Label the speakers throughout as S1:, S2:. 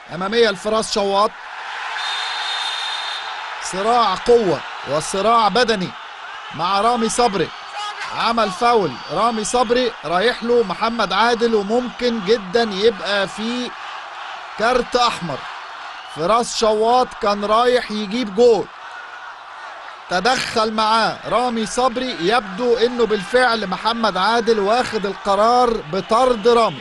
S1: اماميه لفراس شواط صراع قوه وصراع بدني مع رامي صبري عمل فاول رامي صبري رايح له محمد عادل وممكن جدا يبقى في كارت احمر فراس شواط كان رايح يجيب جول تدخل معاه رامي صبري يبدو انه بالفعل محمد عادل واخد القرار بطرد رامي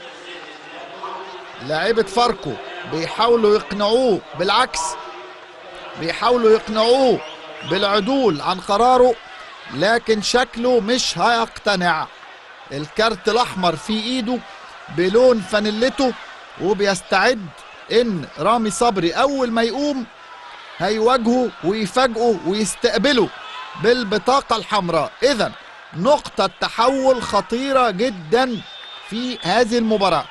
S1: لاعيبة فاركو بيحاولوا يقنعوه بالعكس بيحاولوا يقنعوه بالعدول عن قراره لكن شكله مش هيقتنع الكارت الاحمر في ايده بلون فانيلته وبيستعد ان رامي صبري اول ما يقوم هيواجهه ويفاجئه ويستقبله بالبطاقة الحمراء إذا نقطة تحول خطيرة جدا في هذه المباراة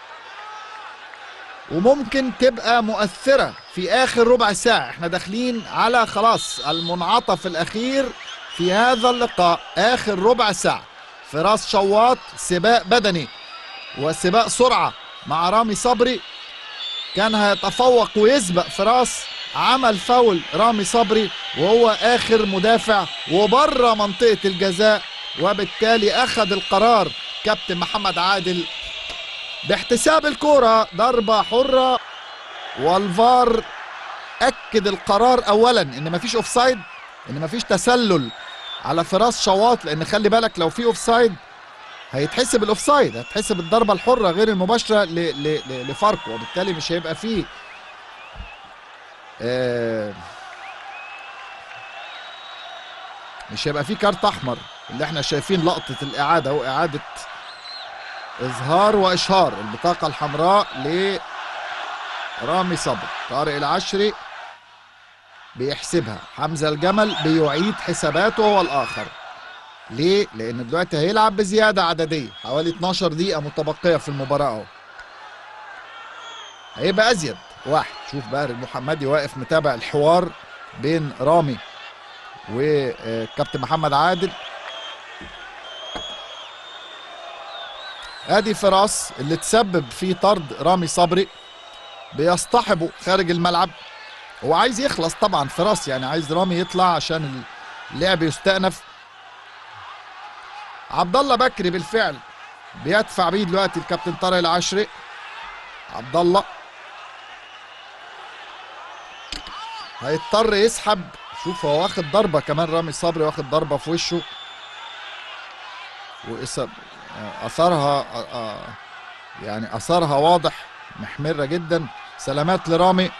S1: وممكن تبقى مؤثرة في آخر ربع ساعة احنا داخلين على خلاص المنعطف الأخير في هذا اللقاء آخر ربع ساعة فراس شواط سباق بدني وسباق سرعة مع رامي صبري كان هيتفوق ويسبق فراس عمل فاول رامي صبري وهو اخر مدافع وبره منطقه الجزاء وبالتالي اخذ القرار كابتن محمد عادل باحتساب الكرة ضربة حرة والفار أكد القرار أولا إن مفيش أوفسايد إن مفيش تسلل على فراس شواط لأن خلي بالك لو في أوفسايد هيتحسب الأوفسايد هتحسب الضربة الحرة غير المباشرة ل- ل- ل- لفاركو وبالتالي مش هيبقى فيه آه، مش هيبقى فيه كارت احمر اللي احنا شايفين لقطه الاعاده واعاده اظهار واشهار البطاقه الحمراء لرامي صبري طارق العشري بيحسبها حمزه الجمل بيعيد حساباته هو الاخر ليه؟ لان دلوقتي هيلعب بزياده عدديه حوالي 12 دقيقه متبقيه في المباراه اهو هيبقى ازيد واحد شوف بقى المحمدي واقف متابع الحوار بين رامي وكابتن محمد عادل ادي فراس اللي تسبب في طرد رامي صبري بيصطحبه خارج الملعب هو عايز يخلص طبعا فراس يعني عايز رامي يطلع عشان اللعب يستأنف عبد الله بكري بالفعل بيدفع بيه دلوقتي الكابتن طارق العشري عبد الله هيضطر يسحب شوف هو واخد ضربة كمان رامي صبري واخد ضربة في وشه وإصاب أثرها آه، آه، يعني أثرها واضح محمرة جدا سلامات لرامي